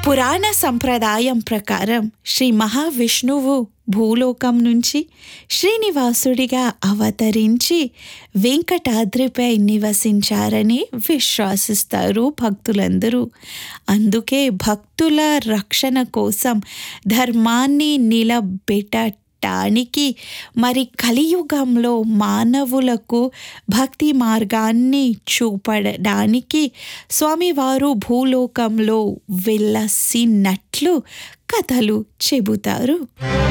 పురాణ సంప్రదాయం ప్రకారం శ్రీ మహావిష్ణువు భూలోకం నుంచి శ్రీనివాసుడిగా అవతరించి వెంకటాద్రిపై నివసించారని విశ్వాసిస్తారు భక్తులందరూ అందుకే భక్తుల రక్షణ కోసం ధర్మాన్ని నిలబెట్టడానికి మరి కలియుగంలో మానవులకు భక్తి మార్గాన్ని చూపడానికి స్వామివారు భూలోకంలో వెళ్ళసినట్లు కథలు చెబుతారు